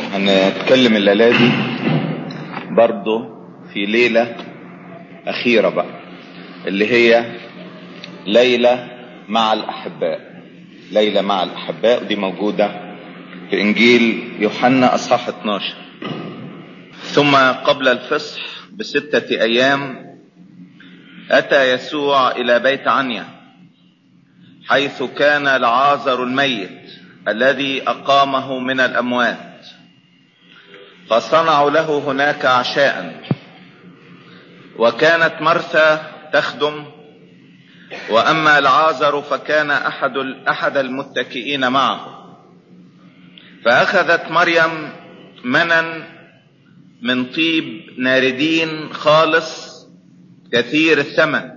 هنتكلم الليلة دي برضه في ليلة أخيرة بقى اللي هي ليلة مع الأحباء ليلة مع الأحباء ودي موجودة في إنجيل يوحنا أصحاح 12 ثم قبل الفصح بستة أيام أتى يسوع إلى بيت عنيا حيث كان العازر الميت الذي أقامه من الأموات فصنعوا له هناك عشاء وكانت مرثى تخدم واما العازر فكان احد احد المتكئين معه فاخذت مريم منا من طيب ناردين خالص كثير الثمن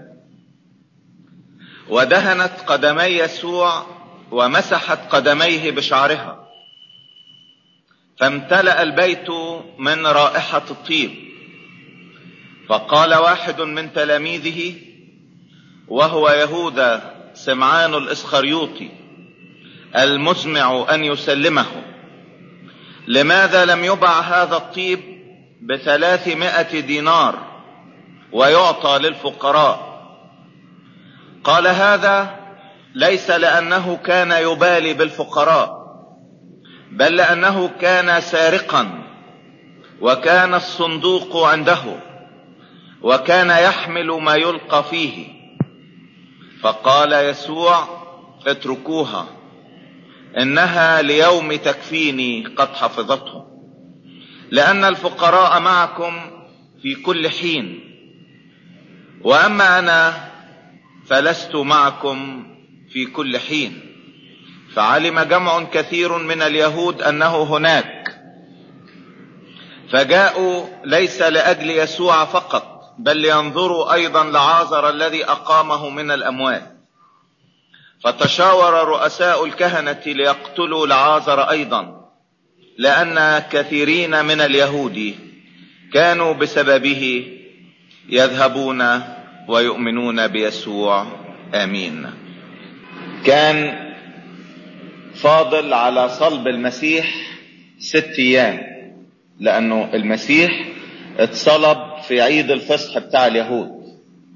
ودهنت قدمي يسوع ومسحت قدميه بشعرها فامتلأ البيت من رائحة الطيب فقال واحد من تلاميذه وهو يهوذا سمعان الاسخريوطي المزمع ان يسلمه لماذا لم يبع هذا الطيب بثلاثمائة دينار ويعطى للفقراء قال هذا ليس لانه كان يبالي بالفقراء بل لانه كان سارقا وكان الصندوق عنده وكان يحمل ما يلقى فيه فقال يسوع اتركوها انها ليوم تكفيني قد حفظته لان الفقراء معكم في كل حين واما انا فلست معكم في كل حين فعلم جمع كثير من اليهود انه هناك فجاءوا ليس لاجل يسوع فقط بل لينظروا ايضا لعازر الذي اقامه من الاموات فتشاور رؤساء الكهنة ليقتلوا لعازر ايضا لان كثيرين من اليهود كانوا بسببه يذهبون ويؤمنون بيسوع امين كان فاضل على صلب المسيح ست ايام لانه المسيح اتصلب في عيد الفصح بتاع اليهود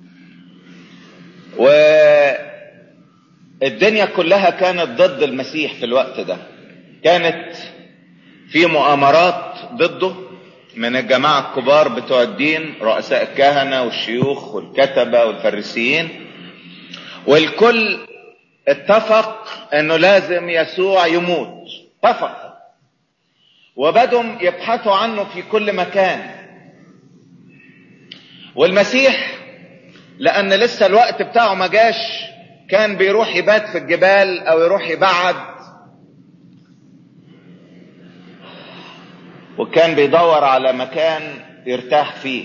والدنيا كلها كانت ضد المسيح في الوقت ده كانت في مؤامرات ضده من الجماعة الكبار بتوع الدين رؤساء الكهنة والشيوخ والكتبة والفريسيين والكل اتفق انه لازم يسوع يموت اتفق وبدوا يبحثوا عنه في كل مكان والمسيح لان لسه الوقت بتاعه ما جاش كان بيروح يبات في الجبال او يروح يبعد وكان بيدور على مكان يرتاح فيه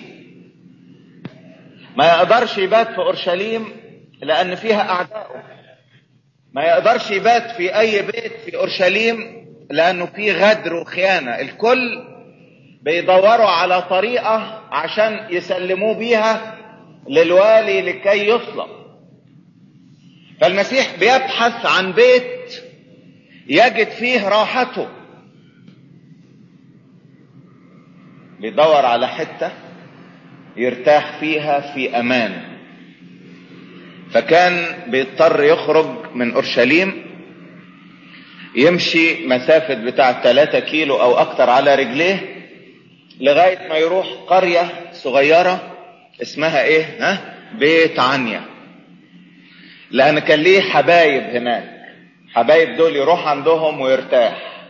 ما يقدرش يبات في اورشليم لان فيها اعدائه ما يقدرش يبات في اي بيت في اورشليم لانه فيه غدر وخيانه الكل بيدوروا على طريقة عشان يسلموه بيها للوالي لكي يصلب فالمسيح بيبحث عن بيت يجد فيه راحته بيدور على حتة يرتاح فيها في امان فكان بيضطر يخرج من اورشليم يمشي مسافة بتاع 3 كيلو او اكتر على رجليه لغاية ما يروح قرية صغيرة اسمها ايه ها بيت عنيا لان كان ليه حبايب هناك حبايب دول يروح عندهم ويرتاح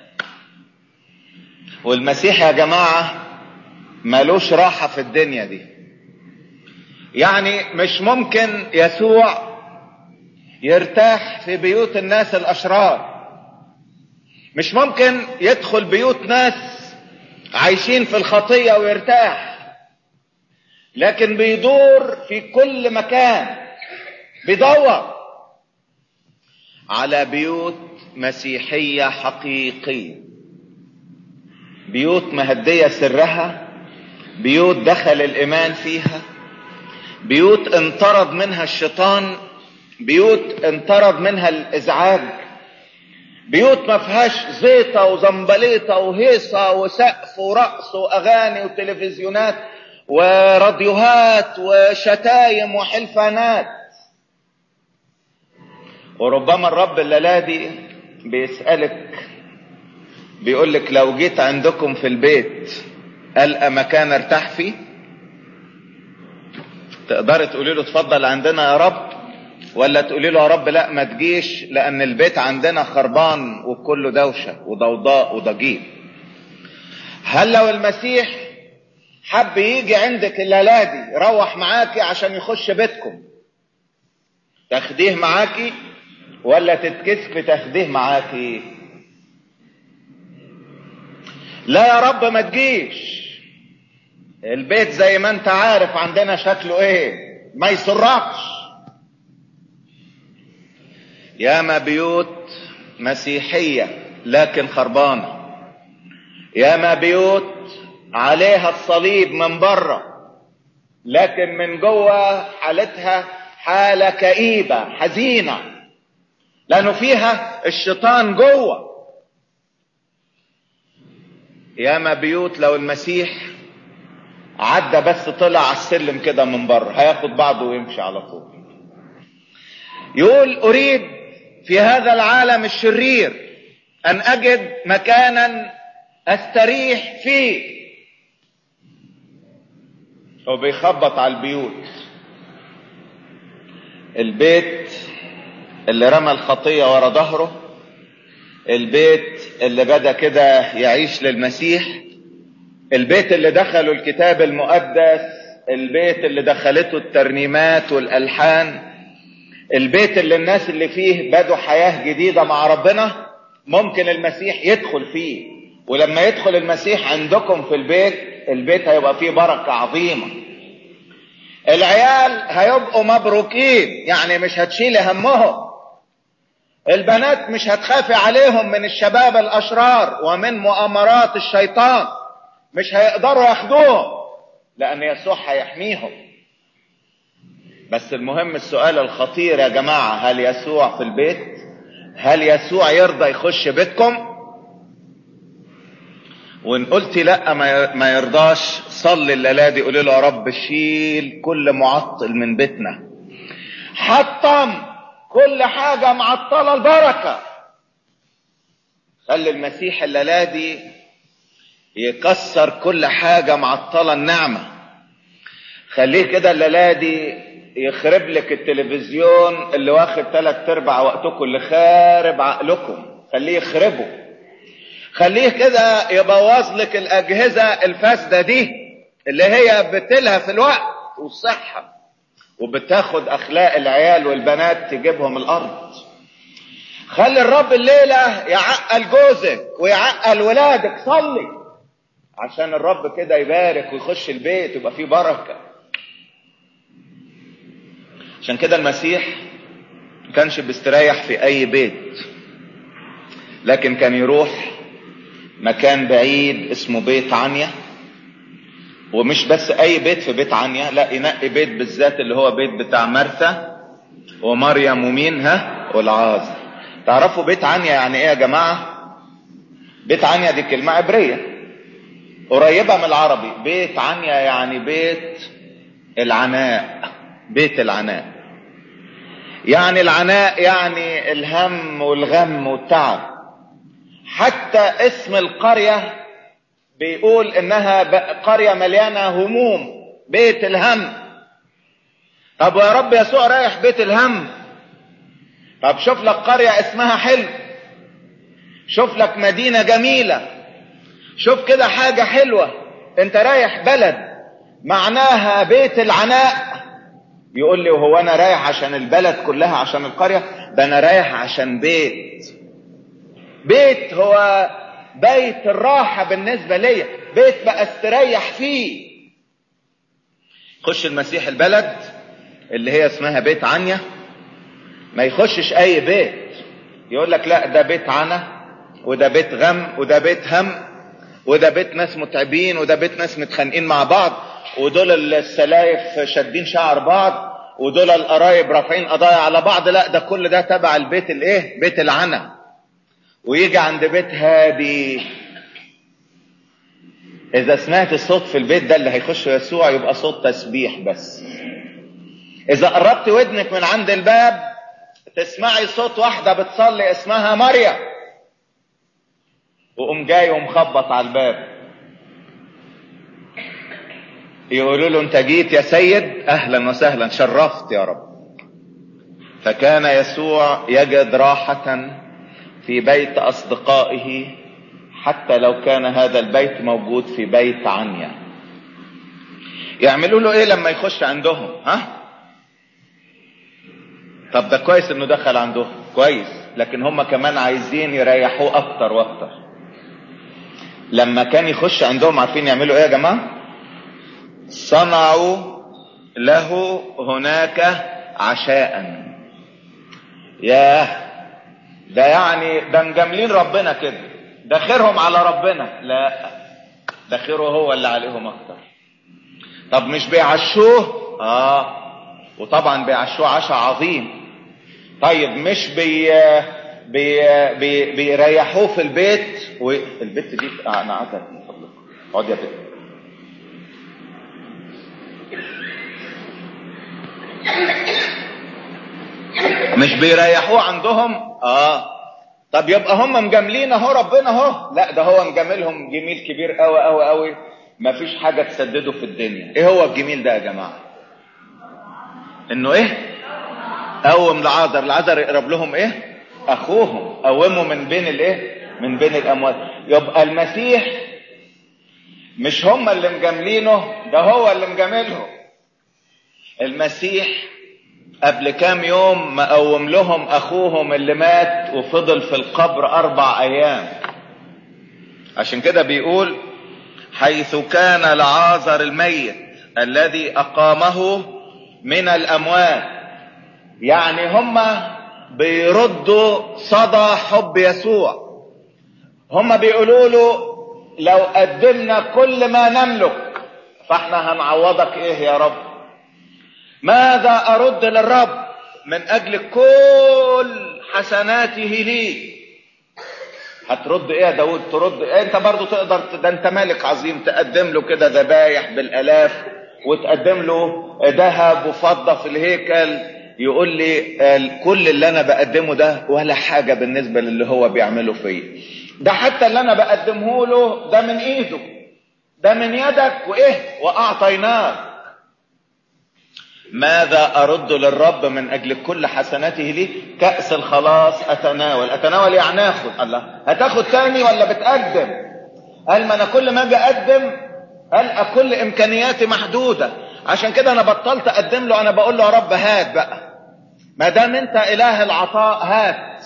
والمسيح يا جماعة مالوش راحة في الدنيا دي يعني مش ممكن يسوع يرتاح في بيوت الناس الاشرار مش ممكن يدخل بيوت ناس عايشين في الخطية ويرتاح لكن بيدور في كل مكان بيدور على بيوت مسيحية حقيقية بيوت مهدية سرها بيوت دخل الإيمان فيها بيوت انطرد منها الشيطان بيوت انطرد منها الإزعاج بيوت ما فيهاش زيطة وزنبليطة وهيصة وسقف ورقص وأغاني وتلفزيونات وراديوهات وشتايم وحلفانات وربما الرب الليلة دي بيسألك بيقول لك لو جيت عندكم في البيت ألقى مكان ارتاح فيه تقدري تقولي له اتفضل عندنا يا رب ولا تقولي له يا رب لا ما تجيش لان البيت عندنا خربان وكله دوشة وضوضاء وضجيج هل لو المسيح حب يجي عندك الليلة دي يروح معاكي عشان يخش بيتكم تاخديه معاكي ولا تتكسفي تاخديه معاكي لا يا رب ما تجيش البيت زي ما انت عارف عندنا شكله ايه ما يسرقش ياما بيوت مسيحية لكن خربانة ياما بيوت عليها الصليب من بره لكن من جوه حالتها حالة كئيبة حزينة لأنه فيها الشيطان جوه ياما بيوت لو المسيح عدى بس طلع على السلم كده من بره هياخد بعضه ويمشي على طول يقول اريد في هذا العالم الشرير ان اجد مكانا استريح فيه هو بيخبط على البيوت البيت اللي رمى الخطية ورا ظهره البيت اللي بدا كده يعيش للمسيح البيت اللي دخله الكتاب المقدس البيت اللي دخلته الترنيمات والالحان البيت اللي الناس اللي فيه بدوا حياة جديدة مع ربنا ممكن المسيح يدخل فيه ولما يدخل المسيح عندكم في البيت البيت هيبقى فيه بركة عظيمة العيال هيبقوا مبروكين يعني مش هتشيل همهم البنات مش هتخافي عليهم من الشباب الاشرار ومن مؤامرات الشيطان مش هيقدروا ياخدوهم لان يسوع هيحميهم بس المهم السؤال الخطير يا جماعة هل يسوع في البيت هل يسوع يرضى يخش بيتكم وان قلت لا ما يرضاش صلي الليلة دي قولي له يا رب شيل كل معطل من بيتنا حطم كل حاجة معطلة البركة خلي المسيح الليلة دي يكسر كل حاجة معطلة النعمة خليه كده الليلة دي يخرب لك التلفزيون اللي واخد ثلاث ارباع وقتكم اللي خارب عقلكم خليه يخربه خليه كده يبوظ لك الاجهزة الفاسدة دي اللي هي بتلهى في الوقت والصحة وبتاخد اخلاق العيال والبنات تجيبهم الارض خلي الرب الليلة يعقل جوزك ويعقل ولادك صلي عشان الرب كده يبارك ويخش البيت ويبقى فيه بركه عشان كده المسيح ما كانش بيستريح في اي بيت لكن كان يروح مكان بعيد اسمه بيت عنيا ومش بس اي بيت في بيت عنيا لا ينقي بيت بالذات اللي هو بيت بتاع مرثا ومريم ومين ها والعازر تعرفوا بيت عنيا يعني ايه يا جماعة بيت عنيا دي كلمة عبرية قريبة من العربي بيت عنيا يعني بيت العناء بيت العناء يعني العناء يعني الهم والغم والتعب حتى اسم القرية بيقول انها قرية مليانة هموم بيت الهم طب يا رب يسوع رايح بيت الهم طب شوف لك قرية اسمها حلو شوف لك مدينة جميلة شوف كده حاجة حلوة انت رايح بلد معناها بيت العناء يقول لي وهو انا رايح عشان البلد كلها عشان القرية ده انا رايح عشان بيت بيت هو بيت الراحة بالنسبة لي بيت بقى استريح فيه خش المسيح البلد اللي هي اسمها بيت عنيا ما يخشش اي بيت يقول لك لا ده بيت عنا وده بيت غم وده بيت هم وده بيت ناس متعبين وده بيت ناس متخانقين مع بعض ودول السلايف شادين شعر بعض ودول القرايب رافعين قضايا على بعض لا ده كل ده تبع البيت الايه بيت العنا ويجي عند بيت هادي اذا سمعت الصوت في البيت ده اللي هيخش يسوع يبقى صوت تسبيح بس اذا قربت ودنك من عند الباب تسمعي صوت واحدة بتصلي اسمها مريم وقوم جاي ومخبط على الباب يقولوا له انت جيت يا سيد اهلا وسهلا شرفت يا رب فكان يسوع يجد راحة في بيت اصدقائه حتى لو كان هذا البيت موجود في بيت عنيا يعملوا له ايه لما يخش عندهم ها طب ده كويس انه دخل عندهم كويس لكن هم كمان عايزين يريحوه اكتر واكتر لما كان يخش عندهم عارفين يعملوا ايه يا جماعه صنعوا له هناك عشاء ياه ده يعني ده مجاملين ربنا كده ده خيرهم على ربنا لا ده خيره هو اللي عليهم اكتر طب مش بيعشوه اه وطبعا بيعشوه عشاء عظيم طيب مش بي بي بي بيريحوه في البيت والبيت دي انا قاعده من فضلك اقعد يا بنت مش بيريحوه عندهم اه طب يبقى هم مجاملين اهو ربنا اهو لا ده هو مجاملهم جميل كبير قوي قوي قوي مفيش حاجه تسدده في الدنيا ايه هو الجميل ده يا جماعه انه ايه قوم لعازر لعازر يقرب لهم ايه اخوهم قومه من بين الايه من بين الاموات يبقى المسيح مش هم اللي مجاملينه ده هو اللي مجاملهم المسيح قبل كام يوم مقوم لهم اخوهم اللي مات وفضل في القبر اربع ايام عشان كده بيقول حيث كان لعازر الميت الذي اقامه من الاموات يعني هم بيردوا صدى حب يسوع هم بيقولوا له لو قدمنا كل ما نملك فاحنا هنعوضك ايه يا رب ماذا ارد للرب من اجل كل حسناته لي هترد ايه يا داود ترد إيه انت برضو تقدر ده انت مالك عظيم تقدم له كده ذبايح بالالاف وتقدم له ذهب وفضة في الهيكل يقول لي كل اللي انا بقدمه ده ولا حاجة بالنسبة للي هو بيعمله فيا ده حتى اللي انا بقدمه له ده من ايده ده من يدك وايه واعطيناك ماذا ارد للرب من اجل كل حسناته لي كأس الخلاص اتناول اتناول يعني اخد الله هتاخد تاني ولا بتقدم قال ما انا كل ما اجي اقدم قال كل امكانياتي محدودة عشان كده انا بطلت اقدم له انا بقول له يا رب هات بقى ما دام انت اله العطاء هات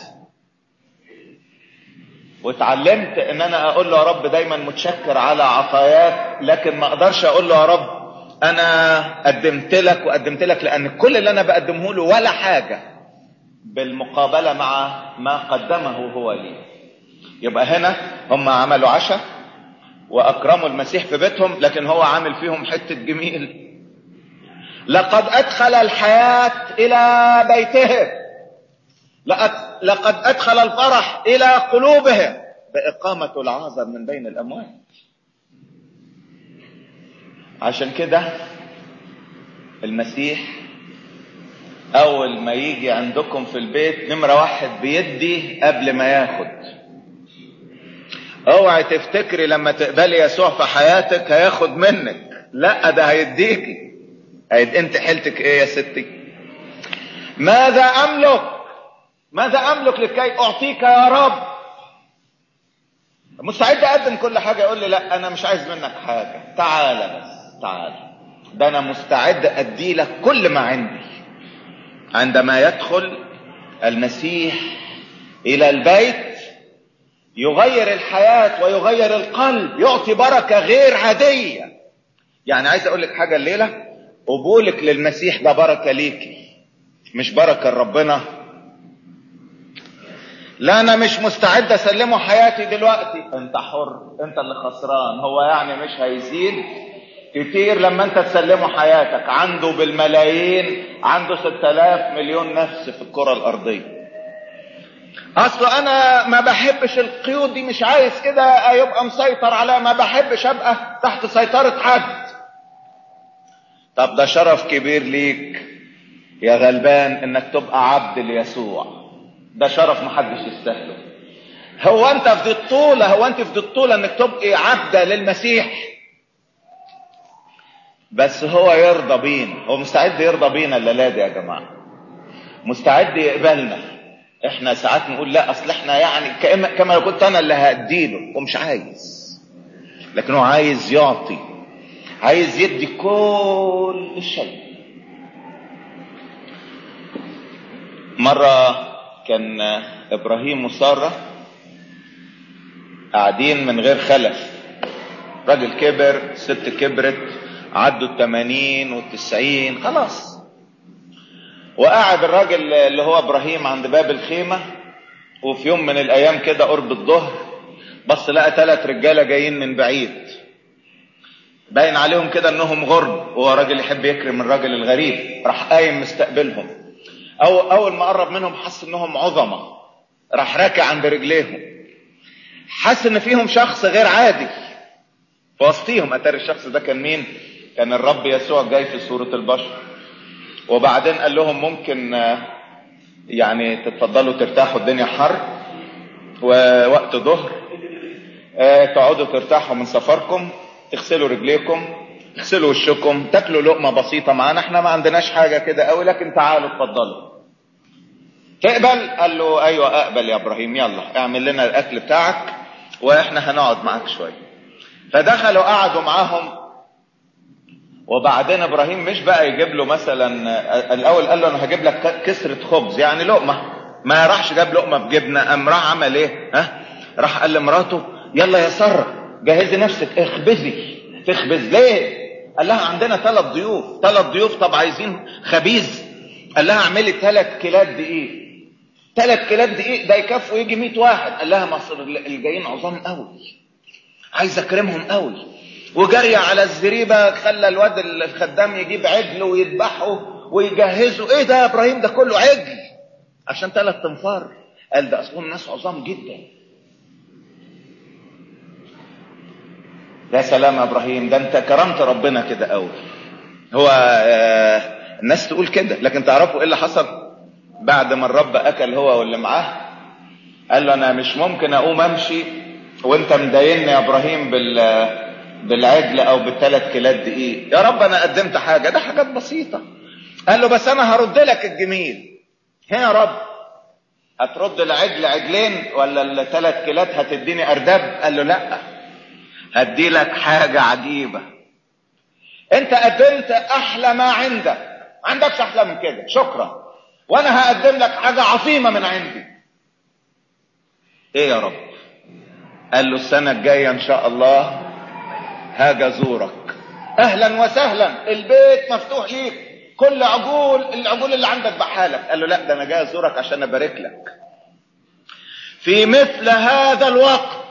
واتعلمت ان انا اقول له يا رب دايما متشكر على عطاياك لكن ما اقدرش اقول له يا رب انا قدمت لك وقدمت لك لان كل اللي انا بقدمه له ولا حاجة بالمقابلة مع ما قدمه هو لي يبقى هنا هم عملوا عشاء واكرموا المسيح في بيتهم لكن هو عامل فيهم حتة جميل لقد ادخل الحياة الى بيتهم لقد ادخل الفرح الى قلوبهم باقامة العازر من بين الاموات عشان كده المسيح اول ما يجي عندكم في البيت نمرة واحد بيدي قبل ما ياخد اوعي تفتكري لما تقبلي يسوع في حياتك هياخد منك لا ده هيديكي هيد انت حيلتك ايه يا ستي ماذا املك ماذا املك لكي اعطيك يا رب مستعد اقدم كل حاجه يقول لي لا انا مش عايز منك حاجه تعالى بس تعالى ده انا مستعد ادي لك كل ما عندي عندما يدخل المسيح الى البيت يغير الحياة ويغير القلب يعطي بركة غير عادية يعني عايز اقول لك حاجة الليلة قبولك للمسيح ده بركة ليكي مش بركة لربنا لا انا مش مستعد اسلمه حياتي دلوقتي انت حر انت اللي خسران هو يعني مش هيزيد كتير لما انت تسلمه حياتك عنده بالملايين عنده ستة الاف مليون نفس في الكرة الارضية اصل انا ما بحبش القيود دي مش عايز كده يبقى مسيطر على ما بحبش ابقى تحت سيطرة حد طب ده شرف كبير ليك يا غلبان انك تبقى عبد ليسوع ده شرف محدش يستاهله هو انت في دي الطولة هو انت في دي الطولة انك تبقي عبدة للمسيح بس هو يرضى بينا هو مستعد يرضى بينا الليلة دي يا جماعة مستعد يقبلنا احنا ساعات نقول لا اصل احنا يعني كما كما لو كنت انا اللي هاديله ومش عايز لكن هو عايز يعطي عايز يدي كل شيء مرة كان ابراهيم وسارة قاعدين من غير خلف راجل كبر ست كبرت عدوا التمانين والتسعين خلاص وقعد الراجل اللي هو ابراهيم عند باب الخيمة وفي يوم من الايام كده قرب الظهر بص لقى ثلاث رجالة جايين من بعيد باين عليهم كده انهم غرب هو راجل يحب يكرم الراجل الغريب راح قايم مستقبلهم أو اول ما قرب منهم حس انهم عظمة راح راكع عند رجليهم حس ان فيهم شخص غير عادي في وسطيهم اتاري الشخص ده كان مين كان الرب يسوع جاي في صورة البشر وبعدين قال لهم ممكن يعني تتفضلوا ترتاحوا الدنيا حر ووقت ظهر تقعدوا ترتاحوا من سفركم تغسلوا رجليكم تغسلوا وشكم تاكلوا لقمة بسيطة معانا احنا ما عندناش حاجة كده قوي لكن تعالوا اتفضلوا تقبل قال له ايوه اقبل يا ابراهيم يلا اعمل لنا الاكل بتاعك واحنا هنقعد معاك شوية فدخلوا قعدوا معاهم وبعدين ابراهيم مش بقى يجيب له مثلا الاول قال له انا هجيب لك كسرة خبز يعني لقمة ما راحش جاب لقمة بجبنة قام راح عمل ايه ها راح قال لمراته يلا يا سارة جهزي نفسك اخبزي تخبز ليه قال لها عندنا ثلاث ضيوف ثلاث ضيوف طب عايزين خبيز قال لها اعملي ثلاث كيلات دقيق ثلاث كيلات دقيق ده يكفوا يجي 100 واحد قال لها مصر الجايين عظام قوي عايز اكرمهم قوي وجري على الزريبة خلى الواد الخدام يجيب عجل ويذبحه ويجهزه ايه ده يا ابراهيم ده كله عجل عشان ثلاث تنفار قال ده اصلهم ناس عظام جدا يا سلام يا ابراهيم ده انت كرمت ربنا كده قوي هو آه الناس تقول كده لكن تعرفوا ايه اللي حصل بعد ما الرب اكل هو واللي معاه قال له انا مش ممكن اقوم امشي وانت مدايني يا ابراهيم بال بالعجل او بالثلاث كيلات دقيق يا رب انا قدمت حاجه ده حاجات بسيطه قال له بس انا هرد لك الجميل هنا يا رب هترد العجل عجلين ولا الثلاث كيلات هتديني ارداب قال له لا هدي لك حاجه عجيبه انت قدمت احلى ما عندك ما عندكش احلى من كده شكرا وانا هقدم لك حاجه عظيمه من عندي ايه يا رب قال له السنه الجايه ان شاء الله هاجي ازورك اهلا وسهلا البيت مفتوح ليك كل عجول العجول اللي عندك بحالك قال له لا ده انا جاي ازورك عشان ابارك لك في مثل هذا الوقت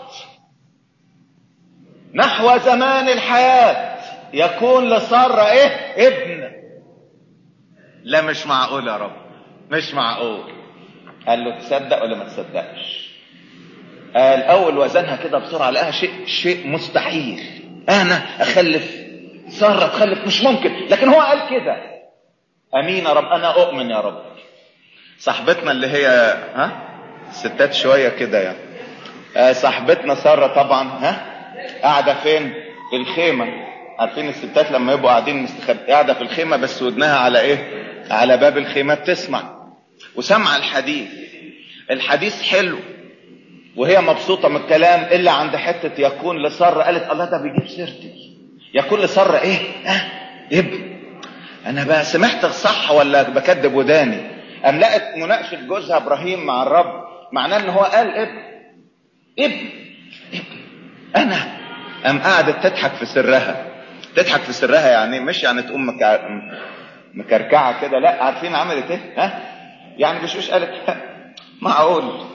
نحو زمان الحياة يكون لسارة ايه ابن لا مش معقول يا رب مش معقول قال له تصدق ولا ما تصدقش قال اول وزنها كده بسرعة لقاها شيء شيء مستحيل انا اخلف سارة تخلف مش ممكن لكن هو قال كده امين يا رب انا اؤمن يا رب صاحبتنا اللي هي ها ستات شوية كده يعني آه صاحبتنا سارة طبعا ها قاعدة فين في الخيمة عارفين الستات لما يبقوا قاعدين مستخب قاعدة في الخيمة بس ودنها على ايه على باب الخيمة بتسمع وسمع الحديث الحديث حلو وهي مبسوطة من الكلام إلا عند حتة يكون لسارة قالت الله ده بيجيب سيرتي يكون لسارة إيه؟ أه ابن أنا بقى سمعت الصح ولا بكذب وداني أم لقت مناقشة جوزها إبراهيم مع الرب معناه إن هو قال ابن ابن ابن أنا أم قعدت تضحك في سرها تضحك في سرها يعني مش يعني تقوم مكع... مكركعة كده لا عارفين عملت إيه؟ ها؟ يعني مش مش قالت معقول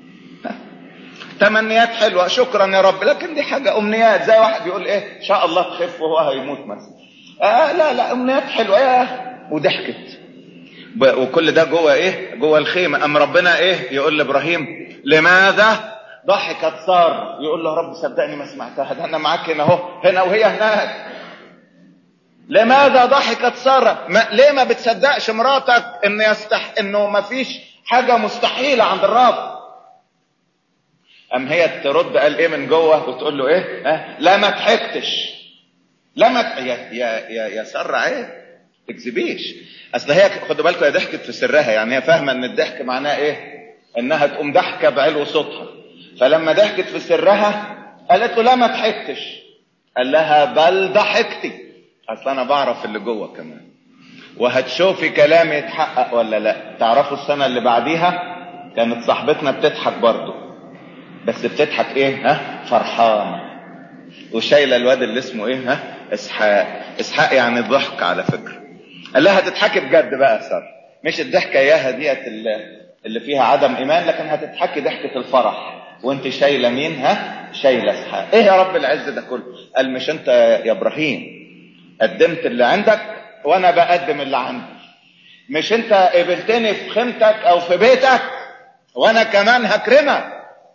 تمنيات حلوة شكرا يا رب لكن دي حاجة امنيات زي واحد يقول ايه ان شاء الله تخف وهو هيموت مثلا آه لا لا امنيات حلوة يا وضحكت وكل ده جوه ايه جوه الخيمة ام ربنا ايه يقول لابراهيم لماذا ضحكت سارة يقول له رب صدقني ما سمعتها ده انا معاك هنا اهو هنا وهي هناك لماذا ضحكت سارة ما ليه ما بتصدقش مراتك ان يستح انه ما فيش حاجة مستحيلة عند الرب ام هي ترد قال ايه من جوه وتقول له ايه ها لا ما ضحكتش لا ما يا يا يا, يا سارة عيب تكذبيش اصل هي خدوا بالكم هي ضحكت في سرها يعني هي فاهمه ان الضحك معناه ايه انها تقوم ضحكه بعلو صوتها فلما ضحكت في سرها قالت له لا ما ضحكتش قال لها بل ضحكتي اصل انا بعرف اللي جوه كمان وهتشوفي كلامي يتحقق ولا لا تعرفوا السنه اللي بعديها كانت صاحبتنا بتضحك برضه بس بتضحك ايه ها فرحانه وشايله الواد اللي اسمه ايه ها اسحاق اسحاق يعني ضحك على فكره قال لها هتضحكي بجد بقى يا ساره مش الضحكه اياها ديت اللي فيها عدم ايمان لكن هتضحكي ضحكه الفرح وانت شايله مين ها شايله اسحاق ايه يا رب العز ده كله قال مش انت يا ابراهيم قدمت اللي عندك وانا بقدم اللي عندي مش انت قبلتني في خيمتك او في بيتك وانا كمان هكرمك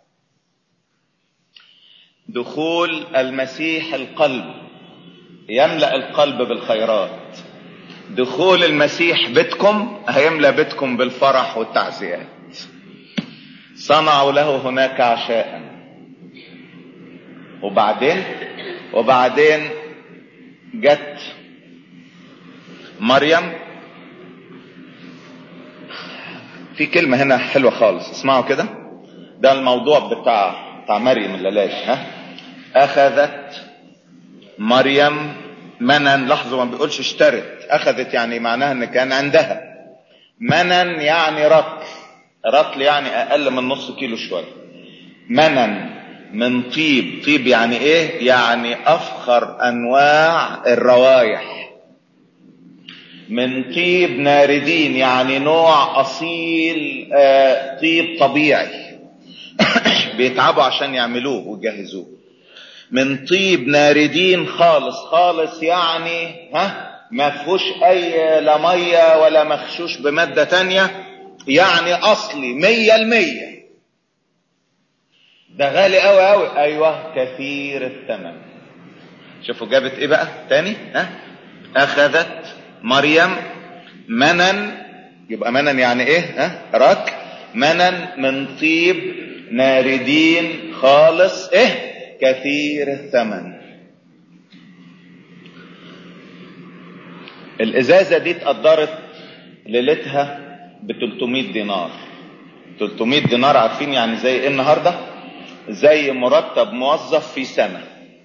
دخول المسيح القلب يملا القلب بالخيرات دخول المسيح بيتكم هيملا بيتكم بالفرح والتعزيات صنعوا له هناك عشاء وبعدين وبعدين جت مريم في كلمة هنا حلوة خالص اسمعوا كده ده الموضوع بتاع بتاع مريم الليلاش ها اخذت مريم منن لاحظوا ما بيقولش اشترت اخذت يعني معناها ان كان عندها منن يعني رطل رطل يعني اقل من نص كيلو شويه منن من طيب طيب يعني ايه يعني افخر انواع الروايح من طيب ناردين يعني نوع اصيل آه طيب طبيعي بيتعبوا عشان يعملوه ويجهزوه من طيب ناردين خالص خالص يعني ها ما فيهوش اي لا ميه ولا مخشوش بماده تانية يعني اصلي مية المية ده غالي قوي قوي ايوه كثير الثمن شوفوا جابت ايه بقى تاني ها اخذت مريم منن يبقى منن يعني ايه ها رك منن من طيب ناردين خالص ايه كثير الثمن الازازة دي اتقدرت ليلتها ب 300 دينار 300 دينار عارفين يعني زي ايه النهارده زي مرتب موظف في سنة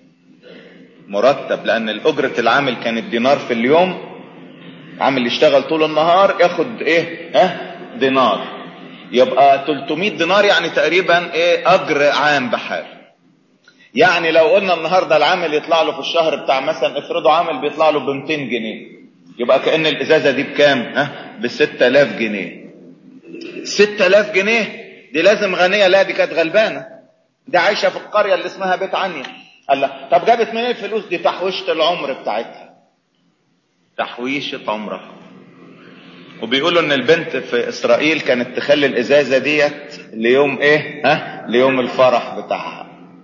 مرتب لان الاجرة العامل كانت دينار في اليوم عامل يشتغل طول النهار ياخد ايه ها دينار يبقى 300 دينار يعني تقريبا ايه اجر عام بحال يعني لو قلنا النهارده العامل يطلع له في الشهر بتاع مثلا افرضوا عامل بيطلع له ب 200 جنيه يبقى كأن الازازة دي بكام ها ب 6000 جنيه 6000 جنيه دي لازم غنية لا دي كانت غلبانة دي عايشة في القرية اللي اسمها بيت عنيا قال لا طب جابت منين الفلوس دي تحويشة العمر بتاعتها تحويشة عمرها وبيقولوا ان البنت في اسرائيل كانت تخلي الازازة ديت ليوم ايه ها ليوم الفرح بتاعها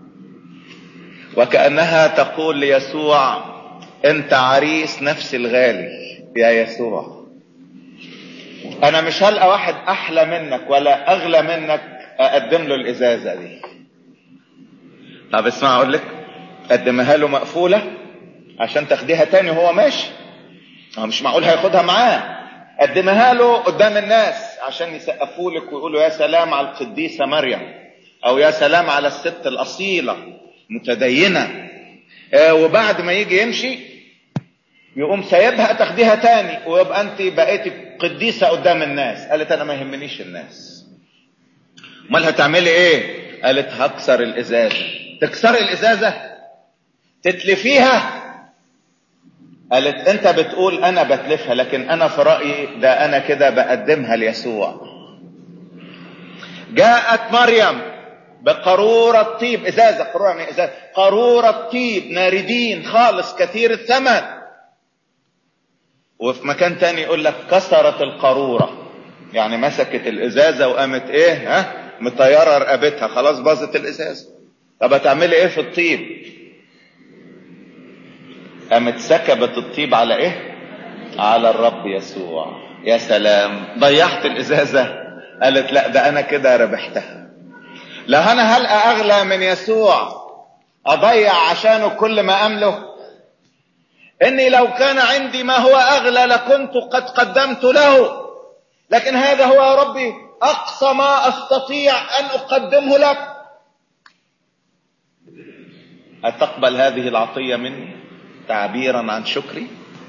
وكأنها تقول ليسوع انت عريس نفس الغالي يا يسوع انا مش هلقى واحد احلى منك ولا اغلى منك اقدم له الازازة دي طب اسمع اقول لك قدمها له مقفولة عشان تاخديها تاني وهو ماشي هو مش معقول هياخدها معاه قدمها له قدام الناس عشان يسقفوا لك ويقولوا يا سلام على القديسة مريم او يا سلام على الست الاصيلة متدينة آه وبعد ما يجي يمشي يقوم سايبها تاخديها تاني ويبقى انت بقيتي قديسة قدام الناس قالت انا ما يهمنيش الناس امال هتعملي ايه قالت هكسر الازازة تكسري الازازة تتلفيها قالت انت بتقول انا بتلفها لكن انا في رأيي ده انا كده بقدمها ليسوع جاءت مريم بقارورة طيب ازازة قارورة يعني ازازة قارورة طيب ناردين خالص كثير الثمن وفي مكان تاني يقول لك كسرت القارورة يعني مسكت الازازة وقامت ايه ها مطيرة رقبتها خلاص باظت الازازة طب هتعملي ايه في الطيب قامت سكبت الطيب على ايه على الرب يسوع يا سلام ضيعت الازازة قالت لا ده انا كده ربحتها لا انا هلقى اغلى من يسوع اضيع عشانه كل ما املك اني لو كان عندي ما هو اغلى لكنت قد قدمت له لكن هذا هو يا ربي اقصى ما استطيع ان اقدمه لك اتقبل هذه العطيه مني تعبيرا عن شكري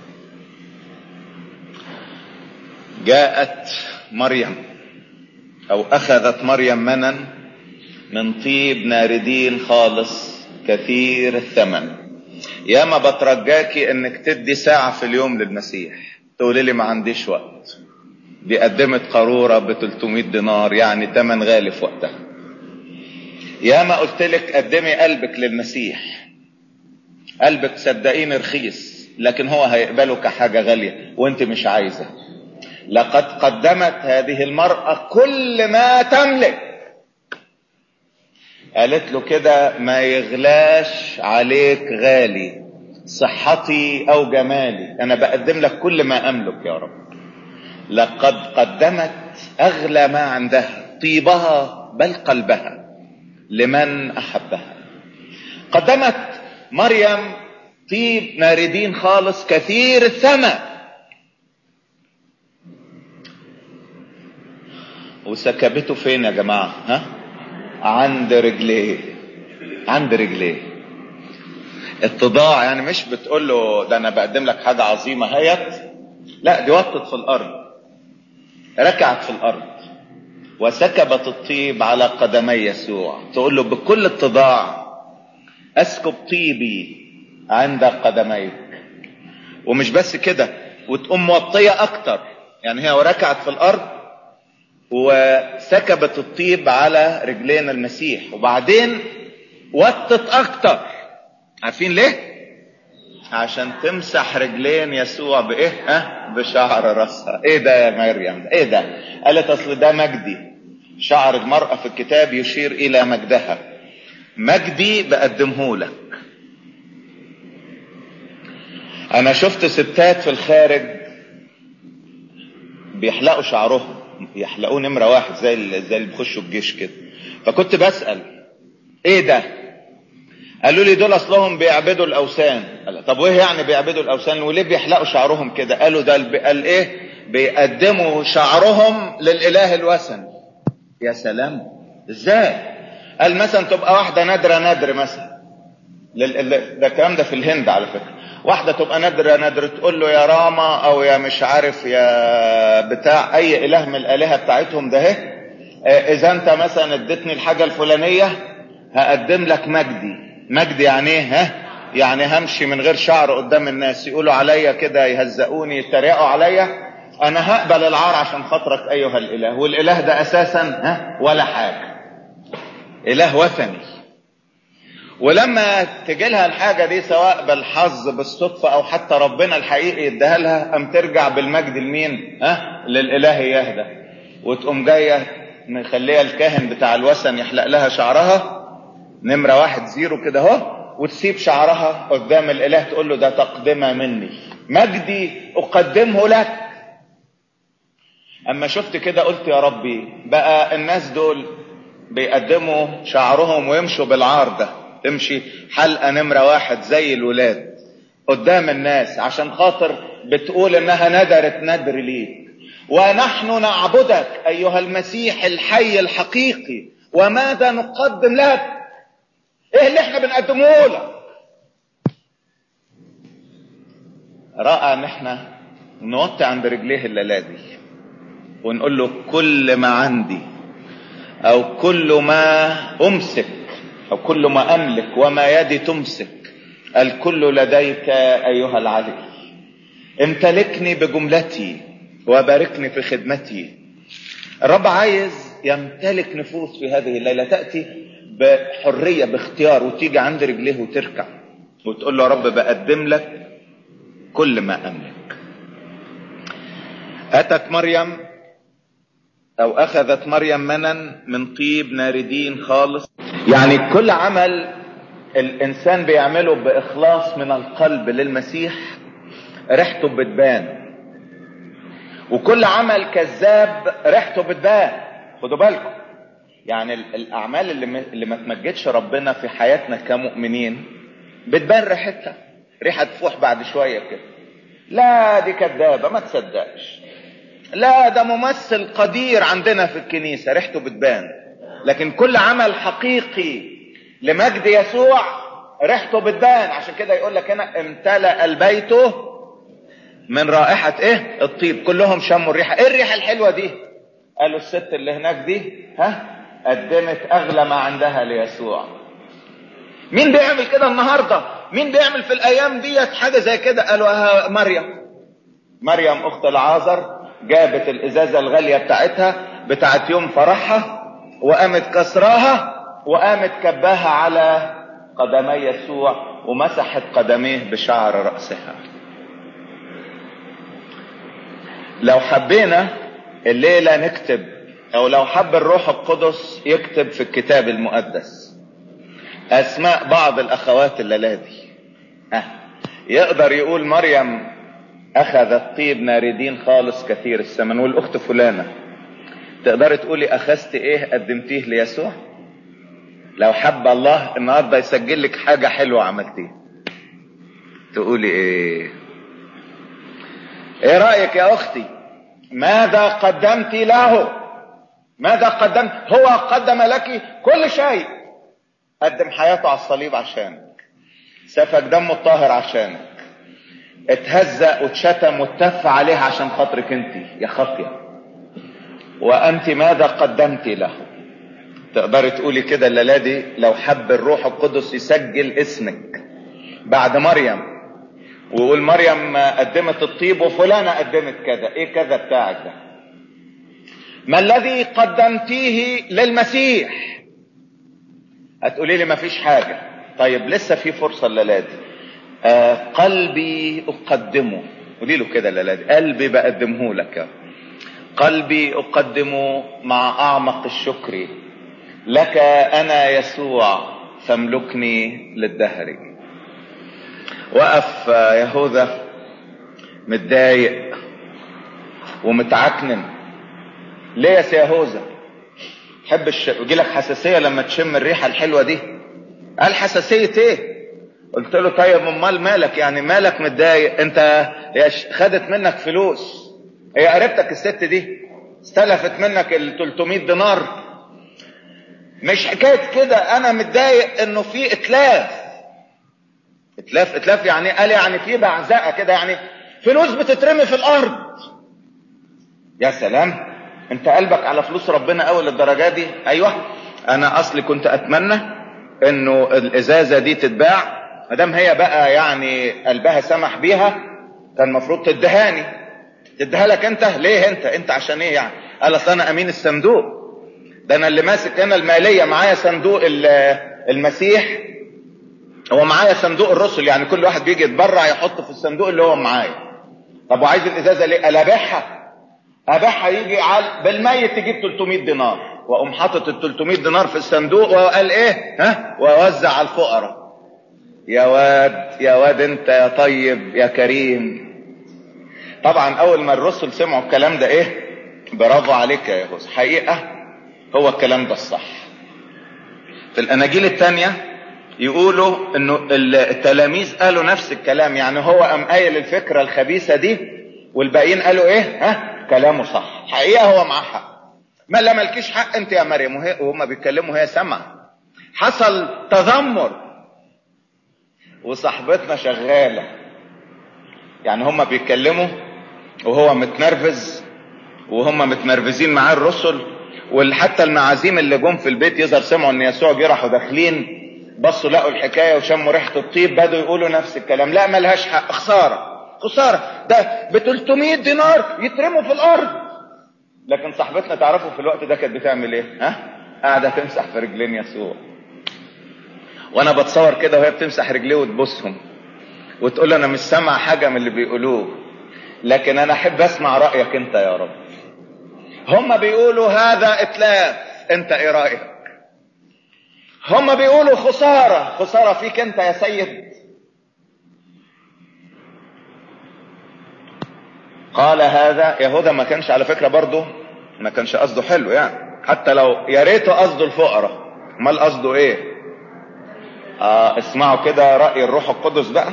جاءت مريم او اخذت مريم منا من طيب ناردين خالص كثير الثمن ياما بترجاكي انك تدي ساعة في اليوم للمسيح تقولي لي ما عنديش وقت دي قدمت قارورة ب 300 دينار يعني تمن غالي في وقتها ياما قلت لك قدمي قلبك للمسيح قلبك صدقيني رخيص لكن هو هيقبله كحاجة غالية وانت مش عايزة لقد قدمت هذه المرأة كل ما تملك قالت له كده ما يغلاش عليك غالي صحتي او جمالي انا بقدم لك كل ما املك يا رب لقد قدمت اغلى ما عندها طيبها بل قلبها لمن احبها قدمت مريم طيب ناردين خالص كثير الثمن وسكبته فين يا جماعه ها عند رجليه عند رجليه اتضاع يعني مش بتقول له ده انا بقدم لك حاجة عظيمة هيت لا دي وطت في الارض ركعت في الارض وسكبت الطيب على قدمي يسوع تقول له بكل اتضاع اسكب طيبي عند قدميك ومش بس كده وتقوم موطية اكتر يعني هي وركعت في الارض وسكبت الطيب على رجلين المسيح وبعدين وطت اكتر عارفين ليه عشان تمسح رجلين يسوع بايه ها بشعر راسها ايه ده يا مريم ده ايه ده قالت اصل ده مجدي شعر المرأة في الكتاب يشير الى مجدها مجدي بقدمه لك انا شفت ستات في الخارج بيحلقوا شعرهم يحلقوه نمرة واحد زي اللي زي اللي بيخشوا الجيش كده فكنت بسأل ايه ده قالوا لي دول اصلهم بيعبدوا الاوثان قال طب وايه يعني بيعبدوا الاوثان وليه بيحلقوا شعرهم كده قالوا ده قال ايه بيقدموا شعرهم للاله الوثني يا سلام ازاي قال مثلا تبقى واحده نادره نادر مثلا لل... ده الكلام ده في الهند على فكره واحده تبقى نادره نادر تقول له يا راما او يا مش عارف يا بتاع اي اله من الالهه بتاعتهم ده اهي اذا انت مثلا اديتني الحاجه الفلانيه هقدم لك مجدي مجدي يعني ايه ها يعني همشي من غير شعر قدام الناس يقولوا عليا كده يهزقوني يتريقوا عليا انا هقبل العار عشان خاطرك ايها الاله والاله ده اساسا ها ولا حاجه اله وثني ولما تجي لها الحاجه دي سواء بالحظ بالصدفه او حتى ربنا الحقيقي يديها لها ام ترجع بالمجد لمين ها للاله يهدى وتقوم جايه مخليه الكاهن بتاع الوثن يحلق لها شعرها نمره واحد زيرو كده اهو وتسيب شعرها قدام الاله تقول له ده تقدمه مني مجدي اقدمه لك اما شفت كده قلت يا ربي بقى الناس دول بيقدموا شعرهم ويمشوا بالعار ده تمشي حلقة نمرة واحد زي الولاد قدام الناس عشان خاطر بتقول انها ندرت ندر ليك ونحن نعبدك ايها المسيح الحي الحقيقي وماذا نقدم لك ايه اللي احنا بنقدمه لك رأى ان احنا نوطي عند رجليه الليلة دي ونقول له كل ما عندي او كل ما امسك او كل ما املك وما يدي تمسك الكل لديك ايها العلي امتلكني بجملتي وباركني في خدمتي الرب عايز يمتلك نفوس في هذه الليله تاتي بحريه باختيار وتيجي عند رجليه وتركع وتقول له يا رب بقدم لك كل ما املك اتت مريم او اخذت مريم منا من طيب ناردين خالص يعني كل عمل الانسان بيعمله باخلاص من القلب للمسيح ريحته بتبان وكل عمل كذاب ريحته بتبان خدوا بالكم يعني الاعمال اللي اللي ما تمجدش ربنا في حياتنا كمؤمنين بتبان ريحتها ريحه تفوح بعد شويه كده لا دي كذابه ما تصدقش لا ده ممثل قدير عندنا في الكنيسه ريحته بتبان لكن كل عمل حقيقي لمجد يسوع ريحته بتبان عشان كده يقول لك هنا امتلأ البيت من رائحة ايه الطيب كلهم شموا الريحة ايه الريحة الحلوة دي قالوا الست اللي هناك دي ها قدمت اغلى ما عندها ليسوع مين بيعمل كده النهاردة مين بيعمل في الايام ديت حاجة زي كده قالوا مريم مريم اخت العازر جابت الازازة الغالية بتاعتها بتاعت يوم فرحها وقامت كسراها وقامت كباها على قدمي يسوع ومسحت قدميه بشعر رأسها لو حبينا الليلة نكتب او لو حب الروح القدس يكتب في الكتاب المقدس اسماء بعض الاخوات الليلة دي أه. يقدر يقول مريم اخذت طيب ناردين خالص كثير الثمن والاخت فلانة تقدر تقولي اخذت ايه قدمتيه ليسوع لو حب الله النهاردة يسجل لك حاجة حلوة عملتيها تقولي ايه ايه رأيك يا اختي ماذا قدمت له ماذا قدمت هو قدم لك كل شيء قدم حياته على الصليب عشانك سفك دمه الطاهر عشانك اتهزأ واتشتم واتف عليه عشان خاطرك انت يا خاطيه وانت ماذا قدمت له تقدري تقولي كده الليله دي لو حب الروح القدس يسجل اسمك بعد مريم ويقول مريم قدمت الطيب وفلانه قدمت كذا ايه كذا بتاعك ده ما الذي قدمتيه للمسيح هتقولي لي مفيش حاجه طيب لسه في فرصه الليله دي آه قلبي اقدمه قولي له كده الليله دي قلبي بقدمه لك يا قلبي اقدم مع اعمق الشكر لك انا يسوع فاملكني للدهر وقف يهوذا متضايق ومتعكنن ليه يا سي يهوذا تحب الش... يجي لك حساسيه لما تشم الريحه الحلوه دي قال حساسيه ايه قلت له طيب امال مالك يعني مالك متضايق انت هي خدت منك فلوس هي قريبتك الست دي استلفت منك ال 300 دينار مش حكايه كده انا متضايق انه في اتلاف اتلاف اتلاف يعني قال يعني في بعزقه كده يعني فلوس بتترمي في الارض يا سلام انت قلبك على فلوس ربنا قوي للدرجه دي ايوه انا اصلي كنت اتمنى انه الازازه دي تتباع ما دام هي بقى يعني قلبها سمح بيها كان المفروض تدهاني تديها لك انت ليه انت انت عشان ايه يعني قال اصل انا امين الصندوق ده انا اللي ماسك هنا الماليه معايا صندوق المسيح هو معايا صندوق الرسل يعني كل واحد بيجي يتبرع يحط في الصندوق اللي هو معايا طب وعايز الازازه ليه قال ابيعها ابيعها يجي على بالميت تجيب 300 دينار واقوم حاطط ال 300 دينار في الصندوق وقال ايه ها واوزع على الفقراء يا واد يا واد انت يا طيب يا كريم طبعا اول ما الرسل سمعوا الكلام ده ايه برافو عليك يا يهوذا حقيقه هو الكلام ده الصح في الاناجيل الثانيه يقولوا انه التلاميذ قالوا نفس الكلام يعني هو قام قايل الفكره الخبيثه دي والباقيين قالوا ايه ها كلامه صح حقيقه هو معاه حق ما لا مالكيش حق انت يا مريم وهم بيتكلموا هي سمع حصل تذمر وصاحبتنا شغاله يعني هم بيتكلموا وهو متنرفز وهم متنرفزين معاه الرسل وحتى المعازيم اللي جم في البيت يظهر سمعوا ان يسوع جه راحوا داخلين بصوا لقوا الحكايه وشموا ريحه الطيب بدوا يقولوا نفس الكلام لا ملهاش حق خساره خساره ده ب 300 دينار يترموا في الارض لكن صاحبتنا تعرفوا في الوقت ده كانت بتعمل ايه ها قاعده تمسح في رجلين يسوع وانا بتصور كده وهي بتمسح رجليه وتبوسهم وتقول له انا مش سامع حاجه من اللي بيقولوه لكن انا احب اسمع رأيك انت يا رب هم بيقولوا هذا اتلاف انت ايه رأيك هم بيقولوا خسارة خسارة فيك انت يا سيد قال هذا يهوذا ما كانش على فكرة برضه ما كانش قصده حلو يعني حتى لو يا ريته قصده الفقراء امال قصده ايه آه اسمعوا كده رأي الروح القدس بقى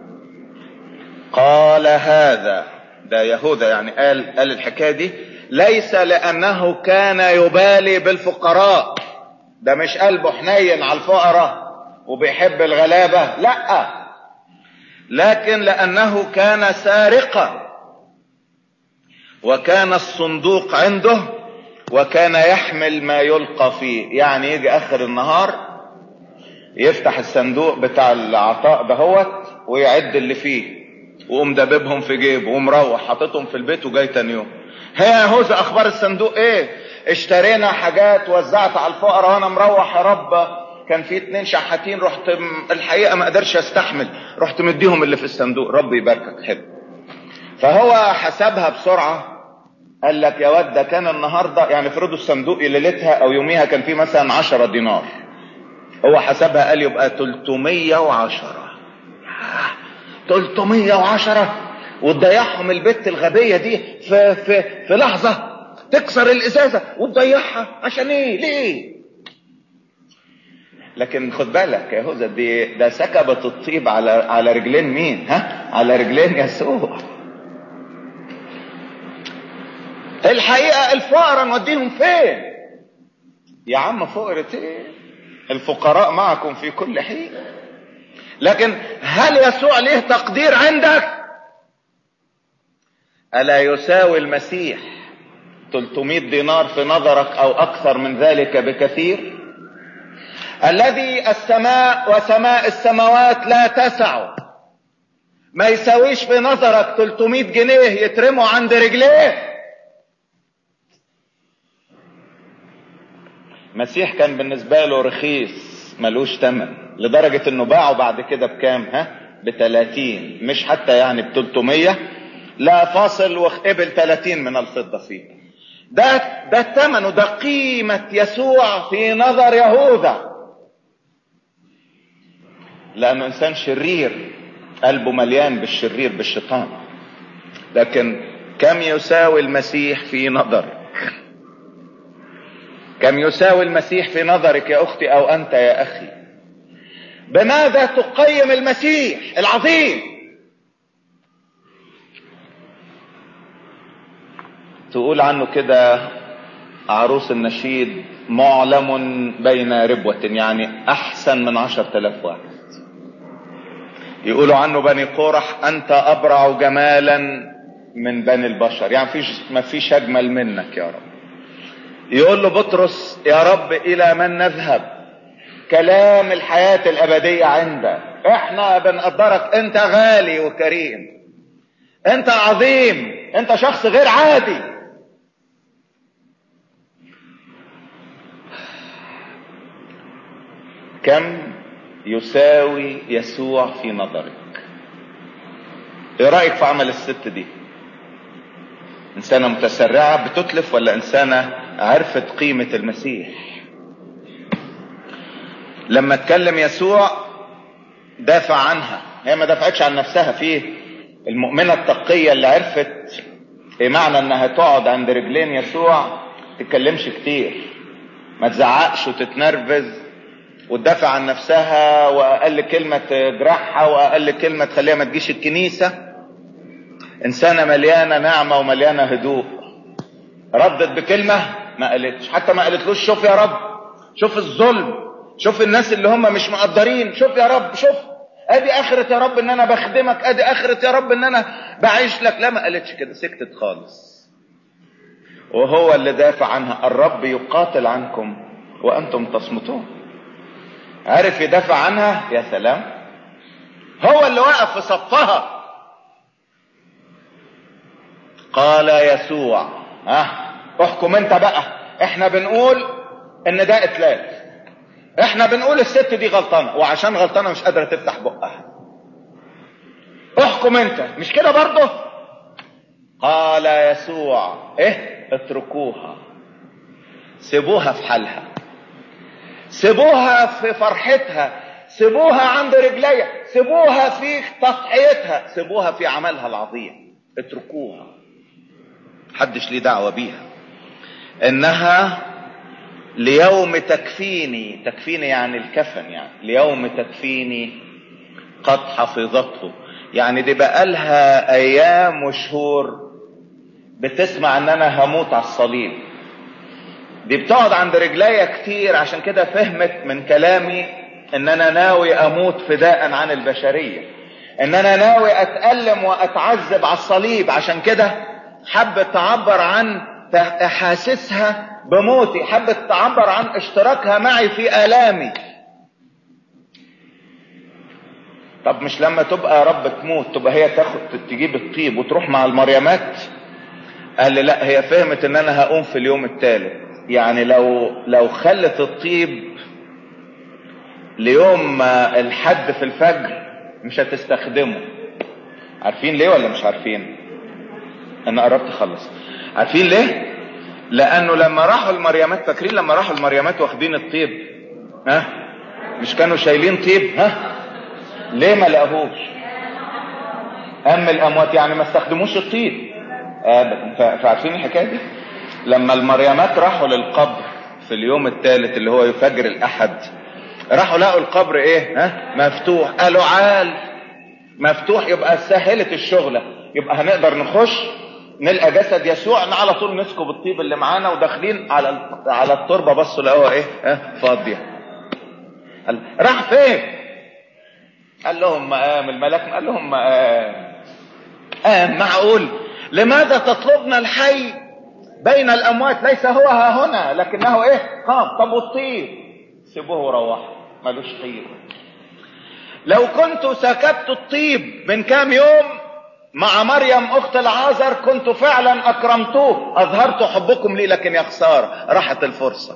قال هذا ده يهوذا يعني قال قال الحكايه دي ليس لانه كان يبالي بالفقراء ده مش قلبه حنين على الفقراء وبيحب الغلابه لا لكن لانه كان سارقا وكان الصندوق عنده وكان يحمل ما يلقى فيه يعني يجي اخر النهار يفتح الصندوق بتاع العطاء دهوت ويعد اللي فيه وقوم دببهم في جيبه ومروح حاططهم في البيت وجاي تاني يوم هي يا هوزة اخبار الصندوق ايه اشترينا حاجات وزعت على الفقراء وانا مروح يا رب كان في اتنين شحاتين رحت الحقيقة ما قدرش استحمل رحت مديهم اللي في الصندوق ربي يباركك حب فهو حسبها بسرعة قال لك يا واد ده كان النهاردة يعني افرضوا الصندوق ليلتها او يوميها كان فيه مثلا عشرة دينار هو حسبها قال يبقى 310 310 وتضيعهم البت الغبية دي في, في, في لحظة تكسر الإزازة وتضيعها عشان إيه ليه لكن خد بالك يا هوزة دي ده سكبت الطيب على على رجلين مين ها على رجلين يسوع الحقيقة الفقراء نوديهم فين يا عم فقرة ايه الفقراء معكم في كل حين لكن هل يسوع له تقدير عندك الا يساوي المسيح 300 دينار في نظرك او اكثر من ذلك بكثير الذي السماء وسماء السماوات لا تسع ما يساويش في نظرك 300 جنيه يترموا عند رجليه مسيح كان بالنسبة له رخيص ملوش تمن لدرجة انه باعه بعد كده بكام ها بتلاتين مش حتى يعني بتلتمية لا فاصل وقبل تلاتين من الفضة فيه ده ده الثمن وده قيمة يسوع في نظر يهوذا لأنه إنسان شرير قلبه مليان بالشرير بالشيطان لكن كم يساوي المسيح في نظرك كم يساوي المسيح في نظرك يا أختي أو أنت يا أخي بماذا تقيم المسيح العظيم تقول عنه كده عروس النشيد معلم بين ربوة يعني أحسن من عشر تلاف واحد يقولوا عنه بني قورح أنت أبرع جمالا من بني البشر يعني فيش ما فيش أجمل منك يا رب يقول له بطرس يا رب إلى من نذهب كلام الحياة الأبدية عندك احنا بنقدرك انت غالي وكريم انت عظيم انت شخص غير عادي كم يساوي يسوع في نظرك ايه رأيك في عمل الست دي انسانة متسرعة بتتلف ولا انسانة عرفت قيمة المسيح لما اتكلم يسوع دافع عنها هي ما دافعتش عن نفسها فيه المؤمنة التقية اللي عرفت ايه معنى انها تقعد عند رجلين يسوع تتكلمش كتير ما تزعقش وتتنرفز وتدافع عن نفسها واقل كلمة تجرحها واقل كلمة تخليها ما تجيش الكنيسة انسانة مليانة نعمة ومليانة هدوء ردت بكلمة ما قالتش حتى ما قالتلوش شوف يا رب شوف الظلم شوف الناس اللي هم مش مقدرين شوف يا رب شوف ادي اخرة يا رب ان انا بخدمك ادي اخرة يا رب ان انا بعيش لك لا ما قالتش كده سكتت خالص وهو اللي دافع عنها الرب يقاتل عنكم وانتم تصمتون عرف يدافع عنها يا سلام هو اللي وقف في صفها قال يسوع ها احكم انت بقى احنا بنقول ان ده اتلاف احنا بنقول الست دي غلطانه وعشان غلطانه مش قادره تفتح بقها احكم انت مش كده برضه قال يسوع ايه اتركوها سيبوها في حالها سيبوها في فرحتها سيبوها عند رجليها سيبوها في تضحيتها سيبوها في عملها العظيم اتركوها محدش ليه دعوه بيها انها ليوم تكفيني تكفيني يعني الكفن يعني ليوم تكفيني قد حفظته يعني دي بقالها ايام وشهور بتسمع ان انا هموت على الصليب دي بتقعد عند رجليا كتير عشان كده فهمت من كلامي ان انا ناوي اموت فداء عن البشرية ان انا ناوي اتألم واتعذب على الصليب عشان كده حبت تعبر عن احاسيسها بموتي حبت تعبر عن اشتراكها معي في الامي طب مش لما تبقى يا رب تموت تبقى هي تاخد تجيب الطيب وتروح مع المريمات قال لي لا هي فهمت ان انا هقوم في اليوم الثالث يعني لو لو خلت الطيب ليوم الحد في الفجر مش هتستخدمه عارفين ليه ولا مش عارفين انا قربت اخلص عارفين ليه لانه لما راحوا المريمات فاكرين لما راحوا المريمات واخدين الطيب ها مش كانوا شايلين طيب ها ليه ما لقاهوش ام الاموات يعني ما استخدموش الطيب ابدا فعارفين الحكايه دي لما المريمات راحوا للقبر في اليوم الثالث اللي هو يفجر الاحد راحوا لقوا القبر ايه ها مفتوح قالوا عال مفتوح يبقى سهلت الشغله يبقى هنقدر نخش نلقى جسد يسوع على طول نسكب الطيب اللي معانا وداخلين على على التربه بصوا لقوها ايه ها فاضيه قال راح فين قال لهم مقام الملاك قال لهم مقام قام معقول لماذا تطلبنا الحي بين الاموات ليس هو ها هنا لكنه ايه قام طب والطيب سيبوه وروحوا ملوش قيمه لو كنت سكبت الطيب من كام يوم مع مريم اخت العازر كنت فعلا اكرمتوه اظهرت حبكم لي لكن يا خساره راحت الفرصه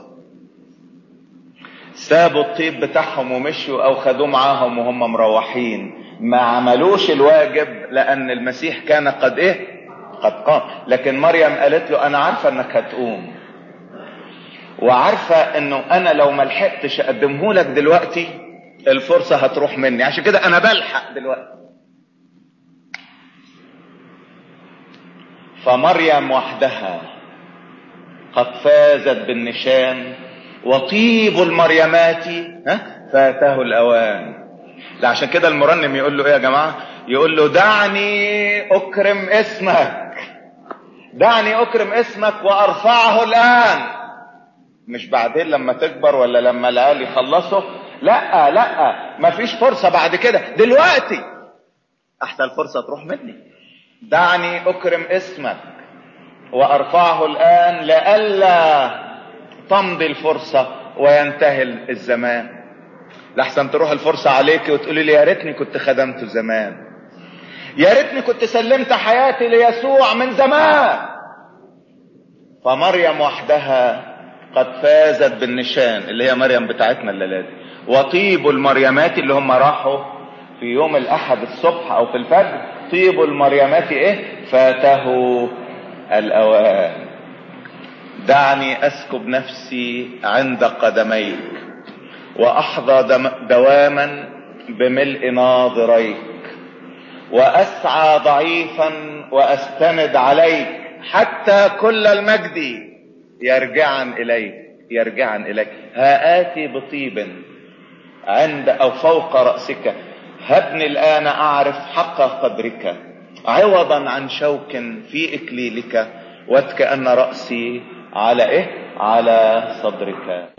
سابوا الطيب بتاعهم ومشوا او خدوه معاهم وهم مروحين ما عملوش الواجب لان المسيح كان قد ايه قد قام لكن مريم قالت له انا عارفه انك هتقوم وعارفه انه انا لو ما لحقتش اقدمه لك دلوقتي الفرصه هتروح مني عشان كده انا بلحق دلوقتي فمريم وحدها قد فازت بالنشان وطيب المريمات ها فاته الاوان لا عشان كده المرنم يقول له ايه يا جماعه يقول له دعني اكرم اسمك دعني اكرم اسمك وارفعه الان مش بعدين لما تكبر ولا لما العيال يخلصوا لا لا مفيش فرصة بعد كده دلوقتي احسن الفرصة تروح مني دعني اكرم اسمك وارفعه الان لئلا تمضي الفرصة وينتهي الزمان لحسن تروح الفرصة عليك وتقولي لي يا ريتني كنت خدمته زمان يا ريتني كنت سلمت حياتي ليسوع من زمان فمريم وحدها قد فازت بالنشان اللي هي مريم بتاعتنا الليله دي وطيب المريمات اللي هم راحوا في يوم الاحد الصبح او في الفجر طيب المريمات ايه فاته الاوان دعني اسكب نفسي عند قدميك واحظى دواما بملء ناظريك واسعى ضعيفا واستند عليك حتى كل المجد يرجعا اليك يرجعا اليك ها اتي بطيب عند او فوق راسك هبني الان اعرف حق قدرك عوضا عن شوك في اكليلك واتكأن راسي على ايه على صدرك